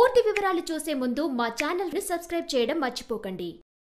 పూర్తి వివరాలు చూసే ముందు మా ఛానల్ ని సబ్స్క్రైబ్ చేయడం మర్చిపోకండి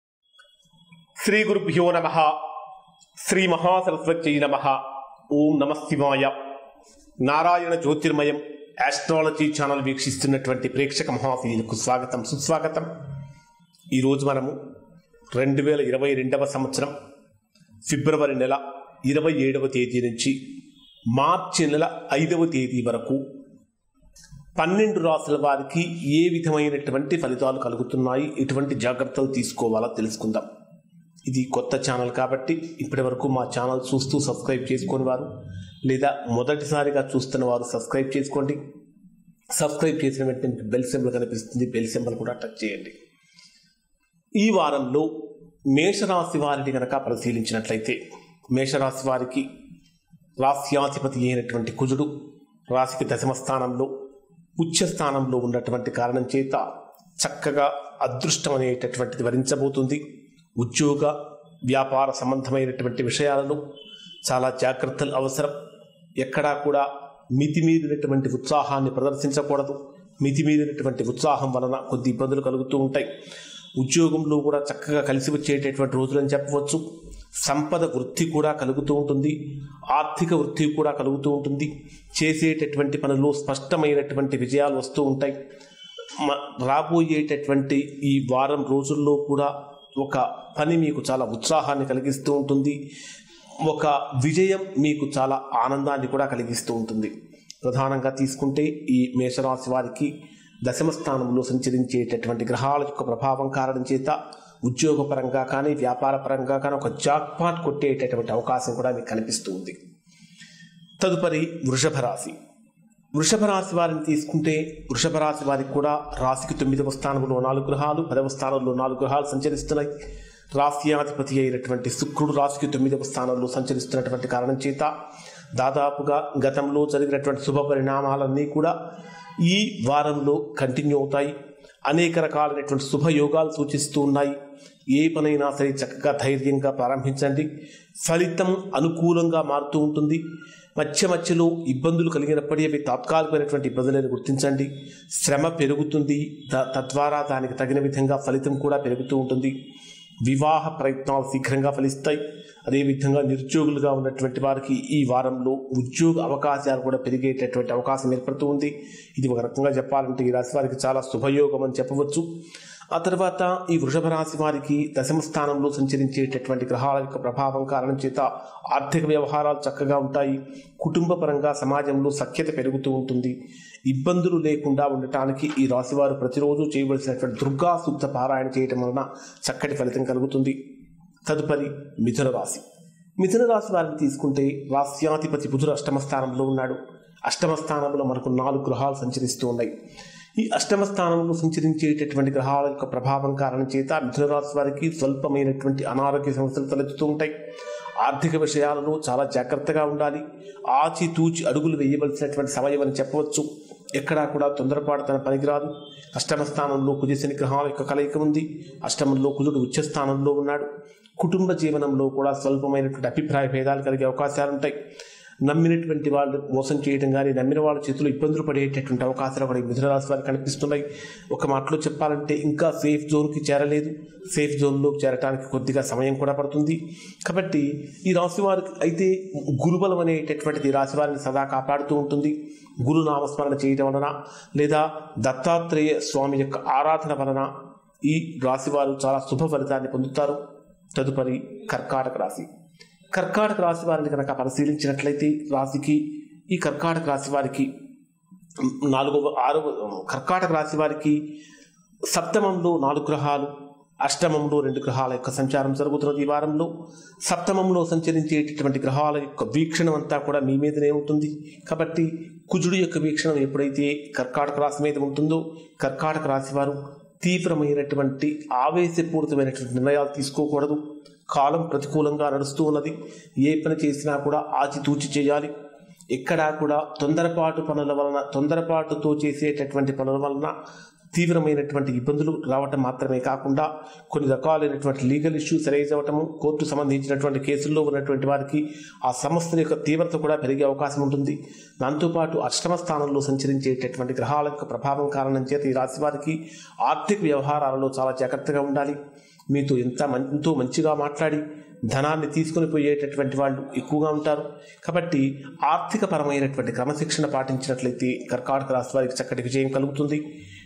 శ్రీ గురుభ్యో నమ శ్రీ మహాసరస్వతి నమ ఓం నమ శివాయ నారాయణ జ్యోతిర్మయం ఆస్ట్రాలజీ ఛానల్ వీక్షిస్తున్నటువంటి ప్రేక్షక మహాశీలకు స్వాగతం సుస్వాగతం ఈరోజు మనము రెండు వేల ఇరవై రెండవ సంవత్సరం ఫిబ్రవరి నెల ఇరవై ఏడవ తేదీ నుంచి మార్చి నెల ఐదవ తేదీ వరకు పన్నెండు రాసుల వారికి ఏ విధమైనటువంటి ఫలితాలు కలుగుతున్నాయి ఎటువంటి జాగ్రత్తలు తీసుకోవాలో తెలుసుకుందాం ఇది కొత్త ఛానల్ కాబట్టి ఇప్పటి వరకు మా ఛానల్ చూస్తూ సబ్స్క్రైబ్ చేసుకుని వారు లేదా మొదటిసారిగా చూస్తున్న వారు సబ్స్క్రైబ్ చేసుకోండి సబ్స్క్రైబ్ చేసిన వెంటనే మీకు బెల్ సింబల్ కనిపిస్తుంది బెల్ సింబల్ కూడా టచ్ చేయండి ఈ వారంలో మేషరాశి వారిని కనుక పరిశీలించినట్లయితే మేషరాశి వారికి రాస్యాధిపతి అయినటువంటి కుజుడు రాశికి దశమ స్థానంలో ఉచ్చ స్థానంలో ఉన్నటువంటి కారణం చేత చక్కగా అదృష్టం అనేటటువంటిది వరించబోతుంది ఉద్యోగ వ్యాపార సంబంధమైనటువంటి విషయాలలో చాలా జాగ్రత్తలు అవసరం ఎక్కడా కూడా మితిమీరినటువంటి ఉత్సాహాన్ని ప్రదర్శించకూడదు మితిమీరినటువంటి ఉత్సాహం వలన కొద్ది ఇబ్బందులు కలుగుతూ ఉంటాయి ఉద్యోగంలో కూడా చక్కగా కలిసి వచ్చేటటువంటి రోజులని చెప్పవచ్చు సంపద వృద్ధి కూడా కలుగుతూ ఉంటుంది ఆర్థిక వృద్ధి కూడా కలుగుతూ ఉంటుంది చేసేటటువంటి పనుల్లో స్పష్టమైనటువంటి విజయాలు వస్తూ ఉంటాయి మ- రాబోయేటటువంటి ఈ వారం రోజుల్లో కూడా ఒక పని మీకు చాలా ఉత్సాహాన్ని కలిగిస్తూ ఉంటుంది ఒక విజయం మీకు చాలా ఆనందాన్ని కూడా కలిగిస్తూ ఉంటుంది ప్రధానంగా తీసుకుంటే ఈ మేషరాశి వారికి దశమ స్థానంలో సంచరించేటటువంటి గ్రహాల యొక్క ప్రభావం కారణం చేత ఉద్యోగపరంగా కానీ వ్యాపార పరంగా కానీ ఒక జాక్పాట్ కొట్టేటటువంటి అవకాశం కూడా మీకు కనిపిస్తూ ఉంది తదుపరి వృషభ రాశి వృషభ రాశి వారిని తీసుకుంటే వృషభ రాశి వారికి కూడా రాశికి తొమ్మిదవ స్థానంలో నాలుగు గ్రహాలు పదవ స్థానంలో నాలుగు గ్రహాలు సంచరిస్తున్నాయి రాశ్యాధిపతి అయినటువంటి శుక్రుడు రాశికి తొమ్మిదవ స్థానంలో సంచరిస్తున్నటువంటి కారణం చేత దాదాపుగా గతంలో జరిగినటువంటి శుభ పరిణామాలన్నీ కూడా ఈ వారంలో కంటిన్యూ అవుతాయి అనేక రకాలైనటువంటి శుభయోగాలు సూచిస్తూ ఉన్నాయి ఏ పనైనా సరే చక్కగా ధైర్యంగా ప్రారంభించండి ఫలితం అనుకూలంగా మారుతూ ఉంటుంది మధ్య మధ్యలో ఇబ్బందులు కలిగినప్పటికీ అవి తాత్కాలికమైనటువంటి ఇబ్బందులను గుర్తించండి శ్రమ పెరుగుతుంది ద- తద్వారా దానికి తగిన విధంగా ఫలితం కూడా పెరుగుతూ ఉంటుంది వివాహ ప్రయత్నాలు శీఘ్రంగా ఫలిస్తాయి అదేవిధంగా నిరుద్యోగులుగా ఉన్నటువంటి వారికి ఈ వారంలో ఉద్యోగ అవకాశాలు కూడా పెరిగేటటువంటి అవకాశం ఏర్పడుతూ ఉంది ఇది ఒక రకంగా చెప్పాలంటే ఈ రాశి వారికి చాలా శుభయోగం అని చెప్పవచ్చు ఆ తర్వాత ఈ వృషభ రాశి వారికి దశమ స్థానంలో సంచరించేటటువంటి గ్రహాల యొక్క ప్రభావం కారణం చేత ఆర్థిక వ్యవహారాలు చక్కగా ఉంటాయి కుటుంబ పరంగా సమాజంలో సఖ్యత పెరుగుతూ ఉంటుంది ఇబ్బందులు లేకుండా ఉండటానికి ఈ రాశివారు ప్రతిరోజు చేయవలసినటువంటి దుర్గా సూక్త పారాయణ చేయటం వలన చక్కటి ఫలితం కలుగుతుంది తదుపరి మిథున రాశి మిథున రాశి వారిని తీసుకుంటే రాస్యాధిపతి బుధుడు అష్టమ స్థానంలో ఉన్నాడు అష్టమ స్థానంలో మనకు నాలుగు గ్రహాలు సంచరిస్తూ ఉన్నాయి ఈ అష్టమ స్థానంలో సంచరించేటటువంటి గ్రహాల యొక్క ప్రభావం కారణం చేత మిథున రాశి వారికి స్వల్పమైనటువంటి అనారోగ్య సమస్యలు తలెత్తుతూ ఉంటాయి ఆర్థిక విషయాలలో చాలా జాగ్రత్తగా ఉండాలి ఆచితూచి అడుగులు వేయవలసినటువంటి సమయం అని చెప్పవచ్చు ఎక్కడా కూడా తొందరపాటు తన పనికిరాదు అష్టమ స్థానంలో కుజశని గ్రహాల యొక్క కలయిక ఉంది అష్టమంలో కుజుడు ఉచ్చ స్థానంలో ఉన్నాడు కుటుంబ జీవనంలో కూడా స్వల్పమైనటువంటి అభిప్రాయ భేదాలు కలిగే అవకాశాలు ఉంటాయి నమ్మినటువంటి వాళ్ళు మోసం చేయడం కానీ నమ్మిన వాళ్ళ చేతిలో ఇబ్బందులు పడేటటువంటి అవకాశాలు కూడా ఈ మిథున రాశి వారికి కనిపిస్తున్నాయి ఒక మాటలో చెప్పాలంటే ఇంకా సేఫ్ జోన్కి చేరలేదు సేఫ్ జోన్లోకి చేరడానికి కొద్దిగా సమయం కూడా పడుతుంది కాబట్టి ఈ రాశి వారికి అయితే గురుబలం అనేటటువంటిది ఈ రాశి వారిని సదా కాపాడుతూ ఉంటుంది గురు నామస్మరణ చేయడం వలన లేదా దత్తాత్రేయ స్వామి యొక్క ఆరాధన వలన ఈ రాశి వారు చాలా శుభ ఫలితాన్ని పొందుతారు తదుపరి కర్కాటక రాశి కర్కాటక రాశి వారిని కనుక పరిశీలించినట్లయితే రాశికి ఈ కర్కాటక రాశి వారికి నాలుగవ ఆరవ కర్కాటక రాశి వారికి సప్తమంలో నాలుగు గ్రహాలు అష్టమంలో రెండు గ్రహాల యొక్క సంచారం జరుగుతున్నది ఈ వారంలో సప్తమంలో సంచరించేటటువంటి గ్రహాల యొక్క వీక్షణం అంతా కూడా మీ మీదనే ఉంటుంది కాబట్టి కుజుడు యొక్క వీక్షణం ఎప్పుడైతే కర్కాటక రాశి మీద ఉంటుందో కర్కాటక రాశి వారు తీవ్రమైనటువంటి ఆవేశపూరితమైనటువంటి నిర్ణయాలు తీసుకోకూడదు కాలం ప్రతికూలంగా నడుస్తూ ఉన్నది ఏ పని చేసినా కూడా ఆచితూచి చేయాలి ఎక్కడా కూడా తొందరపాటు పనుల వలన తొందరపాటుతో చేసేటటువంటి పనుల వలన తీవ్రమైనటువంటి ఇబ్బందులు రావటం మాత్రమే కాకుండా కొన్ని రకాలైనటువంటి లీగల్ ఇష్యూస్ రైజ్ అవ్వటము కోర్టు సంబంధించినటువంటి కేసుల్లో ఉన్నటువంటి వారికి ఆ సమస్య యొక్క తీవ్రత కూడా పెరిగే అవకాశం ఉంటుంది దాంతోపాటు అష్టమ స్థానంలో సంచరించేటటువంటి గ్రహాల యొక్క ప్రభావం కారణం చేత ఈ రాశి వారికి ఆర్థిక వ్యవహారాలలో చాలా జాగ్రత్తగా ఉండాలి మీతో ఎంత మం- ఎంతో మంచిగా మాట్లాడి ధనాన్ని తీసుకొని పోయేటటువంటి వాళ్ళు ఎక్కువగా ఉంటారు కాబట్టి ఆర్థిక పరమైనటువంటి క్రమశిక్షణ పాటించినట్లయితే కర్కాటక రాశి వారికి చక్కటి విజయం కలుగుతుంది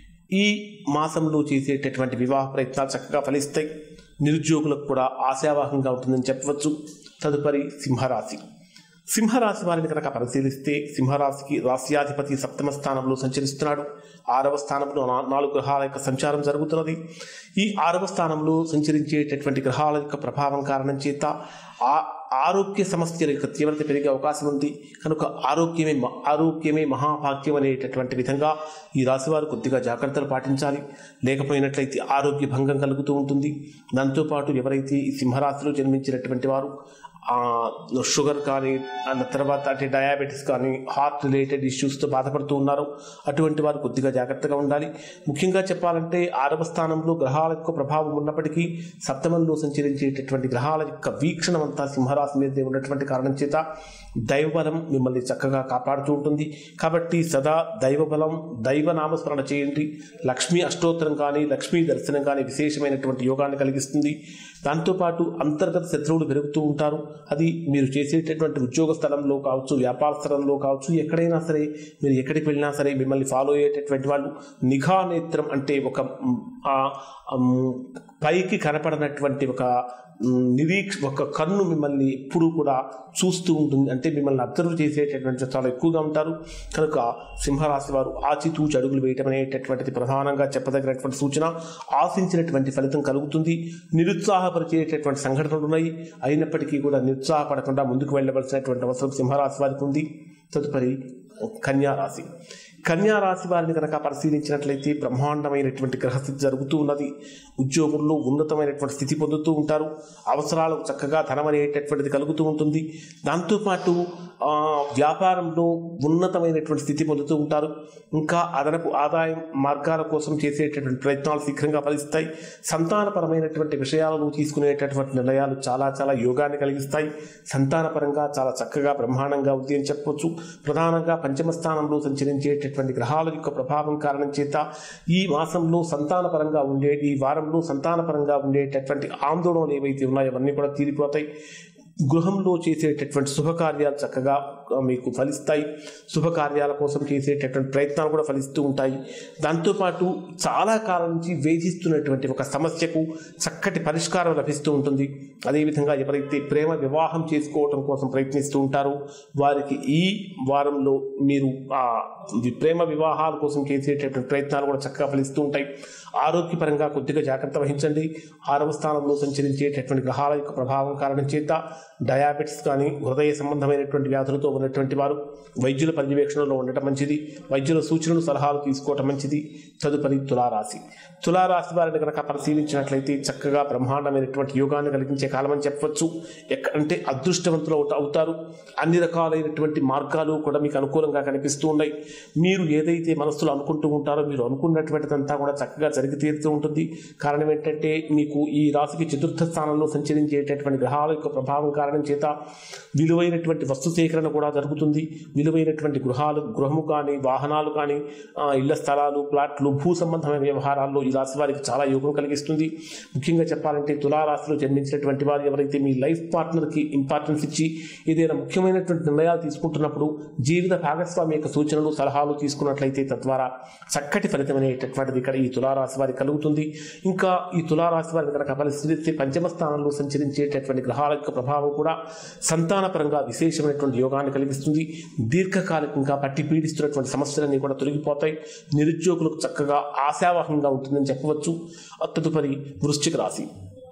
ఈ మాసంలో చేసేటటువంటి వివాహ ప్రయత్నాలు చక్కగా ఫలిస్తాయి నిరుద్యోగులకు కూడా ఆశావాహంగా ఉంటుందని చెప్పవచ్చు తదుపరి సింహరాశి సింహరాశి వారిని కనుక పరిశీలిస్తే సింహరాశికి రాశ్యాధిపతి సప్తమ స్థానంలో సంచరిస్తున్నాడు ఆరవ స్థానంలో నా- నాలుగు గ్రహాల యొక్క సంచారం జరుగుతున్నది ఈ ఆరవ స్థానంలో సంచరించేటటువంటి గ్రహాల యొక్క ప్రభావం కారణం చేత ఆ ఆరోగ్య సమస్యల యొక్క తీవ్రత పెరిగే అవకాశం ఉంది కనుక ఆరోగ్యమే మ- ఆరోగ్యమే మహాభాగ్యం అనేటటువంటి విధంగా ఈ రాశివారు కొద్దిగా జాగ్రత్తలు పాటించాలి లేకపోయినట్లయితే ఆరోగ్య భంగం కలుగుతూ ఉంటుంది దాంతోపాటు ఎవరైతే ఈ సింహరాశిలో జన్మించినటువంటి వారు ఆ, షుగర్ కానీ అన్న తర్వాత అంటే డయాబెటీస్ కానీ హార్ట్ రిలేటెడ్ ఇష్యూస్తో బాధపడుతూ ఉన్నారు అటువంటి వారు కొద్దిగా జాగ్రత్తగా ఉండాలి ముఖ్యంగా చెప్పాలంటే ఆరవ స్థానంలో గ్రహాల యొక్క ప్రభావం ఉన్నప్పటికీ సప్తమంలో సంచరించేటటువంటి గ్రహాల యొక్క వీక్షణం అంతా సింహరాశి మీదే ఉన్నటువంటి కారణం చేత దైవబలం మిమ్మల్ని చక్కగా కాపాడుతూ ఉంటుంది కాబట్టి సదా దైవబలం దైవ నామస్మరణ చేయండి లక్ష్మీ అష్టోత్తరం కానీ లక్ష్మీ దర్శనం కానీ విశేషమైనటువంటి యోగాన్ని కలిగిస్తుంది దాంతోపాటు అంతర్గత శత్రువులు పెరుగుతూ ఉంటారు అది మీరు చేసేటటువంటి ఉద్యోగ స్థలంలో కావచ్చు వ్యాపార స్థలంలో కావచ్చు ఎక్కడైనా సరే మీరు ఎక్కడికి వెళ్ళినా సరే మిమ్మల్ని ఫాలో అయ్యేటటువంటి వాళ్ళు నిఘా నేత్రం అంటే ఒక మ్, ఆ, మ్, పైకి కనపడనటువంటి ఒక మ్, నిరీక్ష ఒక కన్ను మిమ్మల్ని ఎప్పుడూ కూడా చూస్తూ ఉంటుంది అంటే మిమ్మల్ని అబ్జర్వ్ చేసేటటువంటి చాలా ఎక్కువగా ఉంటారు కనుక సింహరాశి వారు ఆచితూచి అడుగులు వేయటం అనేటటువంటిది ప్రధానంగా చెప్పదగినటువంటి సూచన ఆశించినటువంటి ఫలితం కలుగుతుంది నిరుత్సాహపరిచేటటువంటి సంఘటనలు ఉన్నాయి అయినప్పటికీ కూడా నిరుత్సాహపడకుండా ముందుకు వెళ్ళవలసినటువంటి అవసరం సింహరాశి వారికి ఉంది తదుపరి కన్యా రాశి కన్యా రాశి వారిని కనుక పరిశీలించినట్లయితే బ్రహ్మాండమైనటువంటి గ్రహస్థితి జరుగుతూ ఉన్నది ఉద్యోగుల్లో ఉన్నతమైనటువంటి స్థితి పొందుతూ ఉంటారు అవసరాలకు చక్కగా ధనం అనేటటువంటిది కలుగుతూ ఉంటుంది దాంతోపాటు ఆ, వ్యాపారంలో ఉన్నతమైనటువంటి స్థితి పొందుతూ ఉంటారు ఇంకా అదనపు ఆదాయం మార్గాల కోసం చేసేటటువంటి ప్రయత్నాలు శీఘ్రంగా ఫలిస్తాయి సంతానపరమైనటువంటి విషయాలను తీసుకునేటటువంటి నిర్ణయాలు చాలా చాలా యోగాన్ని కలిగిస్తాయి సంతానపరంగా చాలా చక్కగా బ్రహ్మాండంగా ఉంది అని చెప్పవచ్చు ప్రధానంగా పంచమ స్థానంలో సంచరించేటటువంటి గ్రహాల యొక్క ప్రభావం కారణం చేత ఈ మాసంలో సంతానపరంగా ఉండే ఈ వారంలో సంతానపరంగా ఉండేటటువంటి ఆందోళనలు ఏవైతే ఉన్నాయో అవన్నీ కూడా తీరిపోతాయి గృహంలో చేసేటటువంటి శుభకార్యాలు చక్కగా ఆ, మీకు ఫలిస్తాయి శుభకార్యాల కోసం చేసేటటువంటి ప్రయత్నాలు కూడా ఫలిస్తూ ఉంటాయి దాంతోపాటు చాలా కాలం నుంచి వేధిస్తున్నటువంటి ఒక సమస్యకు చక్కటి పరిష్కారం లభిస్తూ ఉంటుంది అదేవిధంగా ఎవరైతే ప్రేమ వివాహం చేసుకోవటం కోసం ప్రయత్నిస్తూ ఉంటారో వారికి ఈ వారంలో మీరు ఆ వి- ప్రేమ వివాహాల కోసం చేసేటటువంటి ప్రయత్నాలు కూడా చక్కగా ఫలిస్తూ ఉంటాయి ఆరోగ్యపరంగా కొద్దిగా జాగ్రత్త వహించండి ఆరవ స్థానంలో సంచరించేటటువంటి గ్రహాల యొక్క ప్రభావం కారణం చేత డయాబెటిస్ కానీ హృదయ సంబంధమైనటువంటి వ్యాధులతో ఉన్నటువంటి వారు వైద్యుల పర్యవేక్షణలో ఉండటం మంచిది వైద్యుల సూచనలు సలహాలు తీసుకోవటం మంచిది తదుపరి తులారాశి తులారాశి వారిని కనుక పరిశీలించినట్లయితే చక్కగా బ్రహ్మాండమైనటువంటి యోగాన్ని కలిగించే కాలం అని చెప్పవచ్చు ఎక్క అంటే అదృష్టవంతులు అవుత- అవుతారు అన్ని రకాలైనటువంటి మార్గాలు కూడా మీకు అనుకూలంగా కనిపిస్తూ ఉన్నాయి మీరు ఏదైతే మనస్సులో అనుకుంటూ ఉంటారో మీరు అనుకున్నటువంటిదంతా కూడా చక్కగా జరిగి తీరుతూ ఉంటుంది కారణం ఏంటంటే మీకు ఈ రాశికి చతుర్థ స్థానంలో సంచరించేటటువంటి గ్రహాల యొక్క ప్రభావం కారణం చేత విలువైనటువంటి వస్తు సేకరణ కూడా జరుగుతుంది విలువైనటువంటి గృహాలు గృహము కానీ వాహనాలు కానీ ఆ, ఇళ్ల స్థలాలు ప్లాట్లు భూ సంబంధమైన వ్యవహారాల్లో ఈ రాశి వారికి చాలా యోగం కలిగిస్తుంది ముఖ్యంగా చెప్పాలంటే తులారాశిలో జన్మించినటువంటి వారు ఎవరైతే మీ లైఫ్ పార్ట్నర్కి ఇంపార్టెన్స్ ఇచ్చి ఏదైనా ముఖ్యమైనటువంటి నిర్ణయాలు తీసుకుంటున్నప్పుడు జీవిత భాగస్వామి యొక్క సూచనలు సలహాలు తీసుకున్నట్లయితే తద్వారా చక్కటి ఫలితం అనేటటువంటిది ఇక్కడ ఈ తులారాశి వారికి కలుగుతుంది ఇంకా ఈ తులారాశి వారిని కనుక పరిశీలిస్తే పంచమ స్థానంలో సంచరించేటటువంటి గ్రహాల యొక్క ప్రభావం కూడా సంతానపరంగా విశేషమైనటువంటి యోగాన్ని కలిగిస్తుంది దీర్ఘకాలికంగా పట్టి పీడిస్తున్నటువంటి సమస్యలన్నీ కూడా తొలగిపోతాయి నిరుద్యోగులకు చక్కగా ఆశావహంగా ఉంటుందని చెప్పవచ్చు తదుపరి వృశ్చిక రాశి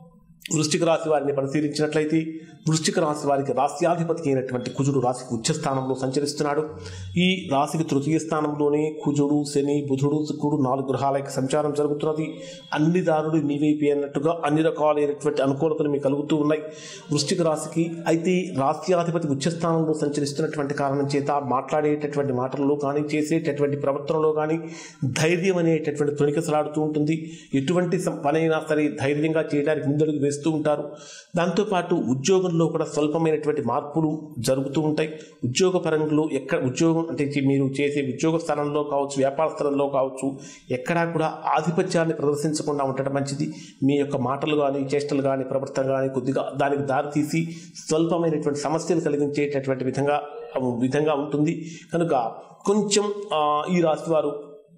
వృశ్చిక రాశి వారిని పరిశీలించినట్లయితే వృశ్చిక రాశి వారికి రాశ్యాధిపతి అయినటువంటి కుజుడు రాశికి ఉచ్చ స్థానంలో సంచరిస్తున్నాడు ఈ రాశికి తృతీయ స్థానంలోనే కుజుడు శని బుధుడు శుక్రుడు నాలుగు గ్రహాల యొక్క సంచారం జరుగుతున్నది అన్ని దారులు నీవైపు అన్నట్టుగా అన్ని రకాలైనటువంటి అనుకూలతలు మీకు కలుగుతూ ఉన్నాయి వృశ్చిక రాశికి అయితే రాశ్యాధిపతి ఉచ్చ స్థానంలో సంచరిస్తున్నటువంటి కారణం చేత మాట్లాడేటటువంటి మాటల్లో కానీ చేసేటటువంటి ప్రవర్తనలో కానీ ధైర్యం అనేటటువంటి తొణికసలాడుతూ ఉంటుంది ఎటువంటి సం- పనైనా సరే ధైర్యంగా చేయడానికి ముందడుగు వేస్తూ ఉంటారు దాంతోపాటు ఉద్యోగంలో కూడా స్వల్పమైనటువంటి మార్పులు జరుగుతూ ఉంటాయి ఉద్యోగ పరంలో ఎక్కడ ఉద్యోగం అంటే చి- మీరు చేసే ఉద్యోగ స్థలంలో కావచ్చు వ్యాపార స్థలంలో కావచ్చు ఎక్కడా కూడా ఆధిపత్యాన్ని ప్రదర్శించకుండా ఉండటం మంచిది మీ యొక్క మాటలు కానీ చేష్టలు కానీ ప్రవర్తన కానీ కొద్దిగా దానికి దారితీసి స్వల్పమైనటువంటి సమస్యలు కలిగించేటటువంటి విధంగా విధంగా ఉంటుంది కనుక కొంచెం ఆ, ఈ రాశి వారు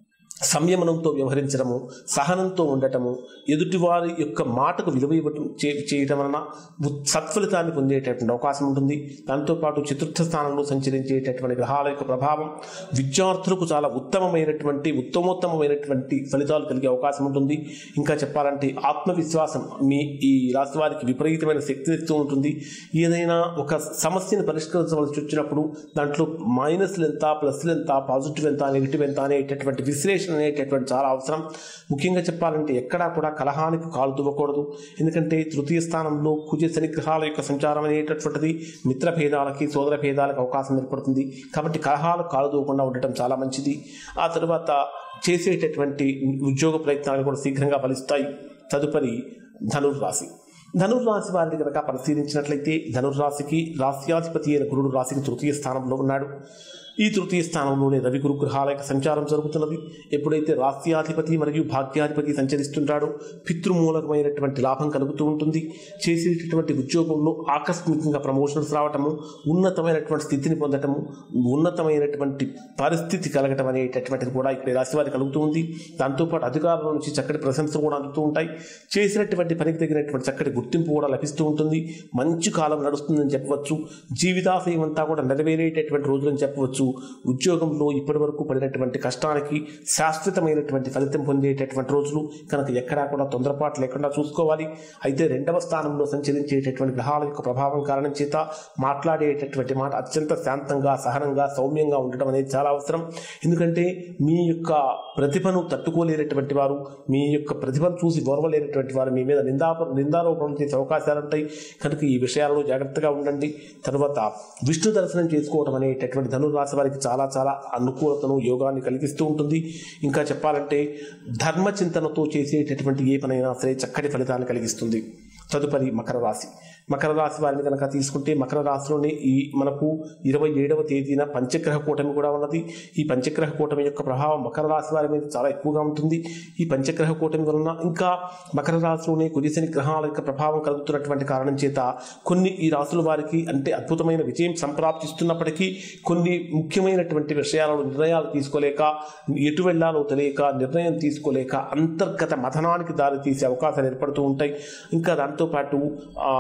సంయమనంతో వ్యవహరించడము సహనంతో ఉండటము ఎదుటివారి యొక్క మాటకు విలువ ఇవ్వటం చే- చేయటం వలన ఉ- సత్ఫలితాన్ని పొందేటటువంటి అవకాశం ఉంటుంది దాంతోపాటు చతుర్థ స్థానంలో సంచరించేటటువంటి గ్రహాల యొక్క ప్రభావం విద్యార్థులకు చాలా ఉత్తమమైనటువంటి ఉత్తమోత్తమమైనటువంటి ఫలితాలు కలిగే అవకాశం ఉంటుంది ఇంకా చెప్పాలంటే ఆత్మవిశ్వాసం మీ ఈ రాశి వారికి విపరీతమైన శక్తి ఇస్తూ ఉంటుంది ఏదైనా ఒక సమస్యను పరిష్కరించవలసి వచ్చినప్పుడు దాంట్లో మైనస్లు ఎంత ప్లస్లు ఎంత పాజిటివ్ ఎంత నెగిటివ్ ఎంత అనేటటువంటి విశ్లేషణ అనేటటువంటి చాలా అవసరం ముఖ్యంగా చెప్పాలంటే ఎక్కడా కూడా కలహానికి కాలు దువ్వకూడదు ఎందుకంటే తృతీయ స్థానంలో కుజ శని గ్రహాల యొక్క సంచారం అనేటటువంటిది మిత్ర భేదాలకి సోదర భేదాలకు అవకాశం ఏర్పడుతుంది కాబట్టి కలహాలు కాలు దువ్వకుండా ఉండటం చాలా మంచిది ఆ తర్వాత చేసేటటువంటి ఉద్యోగ ప్రయత్నాలు కూడా శీఘ్రంగా ఫలిస్తాయి తదుపరి ధనుర్రాశి ధనుర్రాశి వారిని కనుక పరిశీలించినట్లయితే ధనుర్రాశికి రాశ్యాధిపతి అయిన గురుడు రాశికి తృతీయ స్థానంలో ఉన్నాడు ఈ తృతీయ స్థానంలోనే రవి గురు గ్రహాల యొక్క సంచారం జరుగుతున్నది ఎప్పుడైతే రాశ్యాధిపతి మరియు భాగ్యాధిపతి సంచరిస్తుంటాడో పితృమూలకమైనటువంటి లాభం కలుగుతూ ఉంటుంది చేసేటటువంటి ఉద్యోగంలో ఆకస్మికంగా ప్రమోషన్స్ రావటము ఉన్నతమైనటువంటి స్థితిని పొందటము ఉన్నతమైనటువంటి పరిస్థితి కలగటం అనేటటువంటిది కూడా ఇక్కడ ఈ రాశి వారికి కలుగుతూ ఉంది దాంతోపాటు అధికారుల నుంచి చక్కటి ప్రశంసలు కూడా అందుతూ ఉంటాయి చేసినటువంటి పనికి తగినటువంటి చక్కటి గుర్తింపు కూడా లభిస్తూ ఉంటుంది మంచి కాలం నడుస్తుందని చెప్పవచ్చు జీవితాశయం అంతా కూడా నెరవేరేటటువంటి రోజులని చెప్పవచ్చు ఉద్యోగంలో ఇప్పటి వరకు పడినటువంటి కష్టానికి శాశ్వతమైనటువంటి ఫలితం పొందేటటువంటి రోజులు కనుక ఎక్కడా కూడా తొందరపాటు లేకుండా చూసుకోవాలి అయితే రెండవ స్థానంలో సంచరించేటటువంటి గ్రహాల యొక్క ప్రభావం కారణం చేత మాట్లాడేటటువంటి మాట అత్యంత శాంతంగా సహనంగా సౌమ్యంగా ఉండటం అనేది చాలా అవసరం ఎందుకంటే మీ యొక్క ప్రతిభను తట్టుకోలేనటువంటి వారు మీ యొక్క ప్రతిభను చూసి గౌరవలేనటువంటి వారు మీ మీద నిందా నిందారోపణలు చేసే అవకాశాలు ఉంటాయి కనుక ఈ విషయాలలో జాగ్రత్తగా ఉండండి తర్వాత విష్ణు దర్శనం చేసుకోవడం అనేటటువంటి ధనుర్రాశి వారికి చాలా చాలా అనుకూలతను యోగాన్ని కలిగిస్తూ ఉంటుంది ఇంకా చెప్పాలంటే ధర్మ చింతనతో చేసేటటువంటి ఏ పనైనా సరే చక్కటి ఫలితాన్ని కలిగిస్తుంది తదుపరి మకర రాశి మకర రాశి వారిని కనుక తీసుకుంటే మకర రాశిలోనే ఈ మనకు ఇరవై ఏడవ తేదీన పంచగ్రహ కూటమి కూడా ఉన్నది ఈ పంచగ్రహ కూటమి యొక్క ప్రభావం మకర రాశి వారి మీద చాలా ఎక్కువగా ఉంటుంది ఈ పంచగ్రహ కూటమి వలన ఇంకా మకర రాశిలోనే కుదిశని గ్రహాల యొక్క ప్రభావం కలుగుతున్నటువంటి కారణం చేత కొన్ని ఈ రాశుల వారికి అంటే అద్భుతమైన విజయం సంప్రాప్తిస్తున్నప్పటికీ కొన్ని ముఖ్యమైనటువంటి విషయాలను నిర్ణయాలు తీసుకోలేక ఎటు వెళ్లాలో తెలియక నిర్ణయం తీసుకోలేక అంతర్గత మథనానికి దారి తీసే అవకాశాలు ఏర్పడుతూ ఉంటాయి ఇంకా దాంతోపాటు ఆ,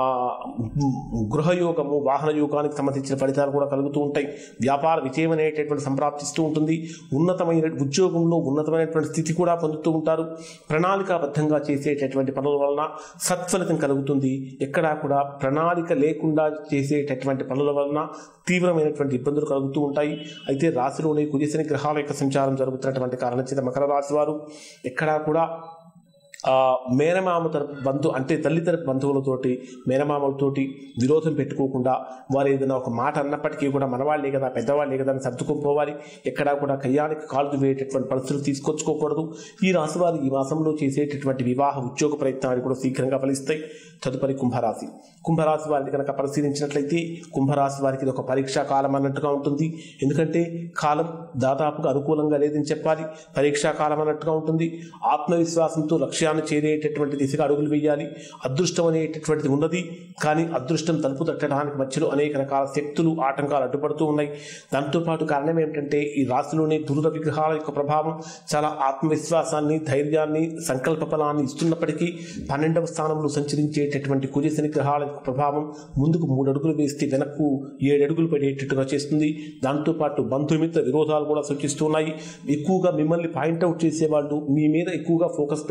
గృహయోగము వాహన యోగానికి సంబంధించిన ఫలితాలు కూడా కలుగుతూ ఉంటాయి వ్యాపార విజయం అనేటటువంటి సంప్రాప్తిస్తూ ఉంటుంది ఉన్నతమైన ఉద్యోగంలో ఉన్నతమైనటువంటి స్థితి కూడా పొందుతూ ఉంటారు ప్రణాళికాబద్ధంగా చేసేటటువంటి పనుల వలన సత్ఫలితం కలుగుతుంది ఎక్కడా కూడా ప్రణాళిక లేకుండా చేసేటటువంటి పనుల వలన తీవ్రమైనటువంటి ఇబ్బందులు కలుగుతూ ఉంటాయి అయితే రాశిలోని కుదిశని గ్రహాల యొక్క సంచారం జరుగుతున్నటువంటి కారణం చేత మకర రాశి వారు ఎక్కడా కూడా ఆ, మేనమామ తరపు బంధు అంటే తల్లి తరపు బంధువులతోటి మేనమామలతోటి విరోధం పెట్టుకోకుండా వారు ఏదైనా ఒక మాట అన్నప్పటికీ కూడా మనవాళ్ళే కదా పెద్దవాళ్ళే కదా అని సర్దుకొని పోవాలి ఎక్కడా కూడా కయ్యానికి కాలు వేయటటువంటి పరిస్థితులు తీసుకొచ్చుకోకూడదు ఈ రాశి వారు ఈ మాసంలో చేసేటటువంటి వివాహ ఉద్యోగ ప్రయత్నాలు కూడా శీఘ్రంగా ఫలిస్తాయి తదుపరి కుంభరాశి కుంభరాశి వారిని కనుక పరిశీలించినట్లయితే కుంభరాశి వారికి ఇది ఒక పరీక్షా కాలం అన్నట్టుగా ఉంటుంది ఎందుకంటే కాలం దాదాపుగా అనుకూలంగా లేదని చెప్పాలి పరీక్షా కాలం అన్నట్టుగా ఉంటుంది ఆత్మవిశ్వాసంతో లక్ష్యాన్ని చేరేటటువంటి దిశగా అడుగులు వేయాలి అదృష్టం అనేటటువంటిది ఉన్నది కానీ అదృష్టం తలుపు తట్టడానికి మధ్యలో అనేక రకాల శక్తులు ఆటంకాలు అడ్డుపడుతూ ఉన్నాయి దాంతోపాటు కారణం ఏమిటంటే ఈ రాశిలోని దురద విగ్రహాల యొక్క ప్రభావం చాలా ఆత్మవిశ్వాసాన్ని ధైర్యాన్ని సంకల్ప బలాన్ని ఇస్తున్నప్పటికీ పన్నెండవ స్థానంలో సంచరించేటటువంటి కుజశని గ్రహాల యొక్క ప్రభావం ముందుకు మూడు అడుగులు వేస్తే వెనక్కు ఏడు అడుగులు పడేటట్టుగా చేస్తుంది దాంతోపాటు బంధుమిత్ర విరోధాలు కూడా సూచిస్తున్నాయి ఎక్కువగా మిమ్మల్ని పాయింట్అవుట్ చేసేవాళ్ళు మీ మీద ఎక్కువగా ఫోకస్ పెట్టేవాళ్ళు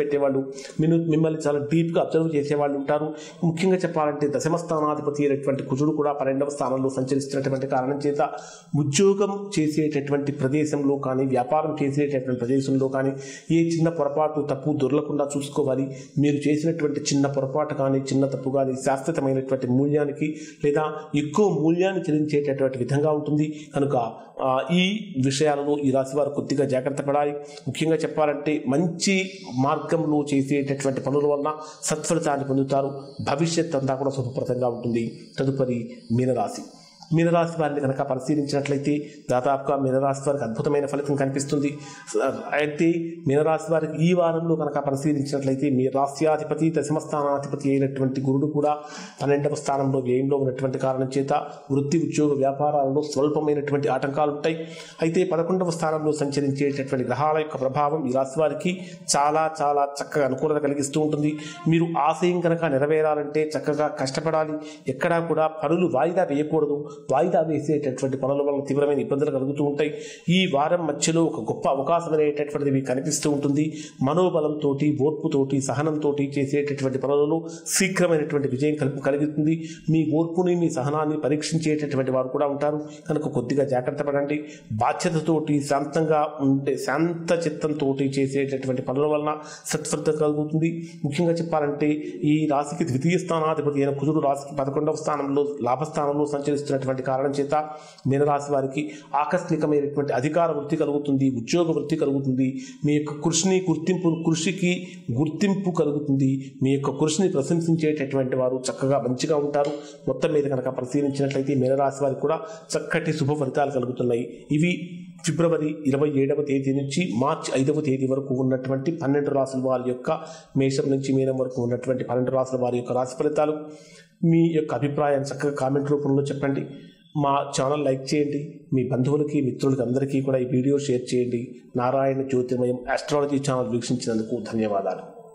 మిను మిమ్మల్ని చాలా డీప్గా అబ్జర్వ్ చేసేవాళ్ళు ఉంటారు ముఖ్యంగా చెప్పాలంటే దశమ స్థానాధిపతి అయినటువంటి కుజుడు కూడా పన్నెండవ స్థానంలో సంచరిస్తున్నటువంటి కారణం చేత ఉద్యోగం చేసేటటువంటి ప్రదేశంలో కానీ వ్యాపారం చేసేటటువంటి ప్రదేశంలో కానీ ఏ చిన్న పొరపాటు తప్పు దొరలకుండా చూసుకోవాలి మీరు చేసినటువంటి చిన్న పొరపాటు కానీ చిన్న తప్పు కానీ శాశ్వతమైనటువంటి మూల్యానికి లేదా ఎక్కువ మూల్యాన్ని చెల్లించేటటువంటి విధంగా ఉంటుంది కనుక ఆ, ఈ విషయాలలో ఈ రాశి వారు కొద్దిగా జాగ్రత్త పడాలి ముఖ్యంగా చెప్పాలంటే మంచి మార్గంలో చేసేటటువంటి పనుల వలన సత్ఫలితాన్ని పొందుతారు భవిష్యత్ అంతా కూడా శుభప్రదంగా ఉంటుంది తదుపరి మీనరాశి మీనరాశి వారిని కనుక పరిశీలించినట్లయితే దాదాపుగా మీనరాశి వారికి అద్భుతమైన ఫలితం కనిపిస్తుంది అయితే మీనరాశి వారికి ఈ వారంలో కనుక పరిశీలించినట్లయితే మీ రాశ్యాధిపతి దశమ స్థానాధిపతి అయినటువంటి గురుడు కూడా పన్నెండవ స్థానంలో వ్యయంలో ఉన్నటువంటి కారణం చేత వృత్తి ఉద్యోగ వ్యాపారాలలో స్వల్పమైనటువంటి ఆటంకాలు ఉంటాయి అయితే పదకొండవ స్థానంలో సంచరించేటటువంటి గ్రహాల యొక్క ప్రభావం ఈ రాశి వారికి చాలా చాలా చక్కగా అనుకూలత కలిగిస్తూ ఉంటుంది మీరు ఆశయం కనుక నెరవేరాలంటే చక్కగా కష్టపడాలి ఎక్కడా కూడా పనులు వాయిదా వేయకూడదు వాయిదా వేసేటటువంటి పనుల వల్ల తీవ్రమైన ఇబ్బందులు కలుగుతూ ఉంటాయి ఈ వారం మధ్యలో ఒక గొప్ప అవకాశం అనేటటువంటిది మీకు కనిపిస్తూ ఉంటుంది మనోబలంతో ఓర్పుతోటి సహనంతో చేసేటటువంటి పనులలో శీఘ్రమైనటువంటి విజయం కలుపు కలుగుతుంది మీ ఓర్పుని మీ సహనాన్ని పరీక్షించేటటువంటి వారు కూడా ఉంటారు కనుక కొద్దిగా జాగ్రత్త పడండి బాధ్యతతోటి శాంతంగా ఉంటే శాంత చిత్తంతో చేసేటటువంటి పనుల వలన సత్ఫలితం కలుగుతుంది ముఖ్యంగా చెప్పాలంటే ఈ రాశికి ద్వితీయ స్థానాధిపతి అయిన కుజుడు రాశికి పదకొండవ స్థానంలో లాభస్థానంలో సంచరిస్తున్నటువంటి కారణం చేత మీనరాశి వారికి ఆకస్మికమైనటువంటి అధికార వృత్తి కలుగుతుంది ఉద్యోగ వృత్తి కలుగుతుంది మీ యొక్క కృషిని గుర్తింపు కృషికి గుర్తింపు కలుగుతుంది మీ యొక్క కృషిని ప్రశంసించేటటువంటి వారు చక్కగా మంచిగా ఉంటారు మొత్తం మీద కనుక పరిశీలించినట్లయితే మీనరాశి వారికి కూడా చక్కటి శుభ ఫలితాలు కలుగుతున్నాయి ఇవి ఫిబ్రవరి ఇరవై ఏడవ తేదీ నుంచి మార్చి ఐదవ తేదీ వరకు ఉన్నటువంటి పన్నెండు రాసుల వారి యొక్క మేషం నుంచి మీనం వరకు ఉన్నటువంటి పన్నెండు రాసుల వారి యొక్క రాశి ఫలితాలు మీ యొక్క అభిప్రాయాన్ని చక్కగా కామెంట్ రూపంలో చెప్పండి మా ఛానల్ లైక్ చేయండి మీ బంధువులకి మిత్రులకి అందరికీ కూడా ఈ వీడియో షేర్ చేయండి నారాయణ జ్యోతిర్మయం ఆస్ట్రాలజీ ఛానల్ వీక్షించినందుకు ధన్యవాదాలు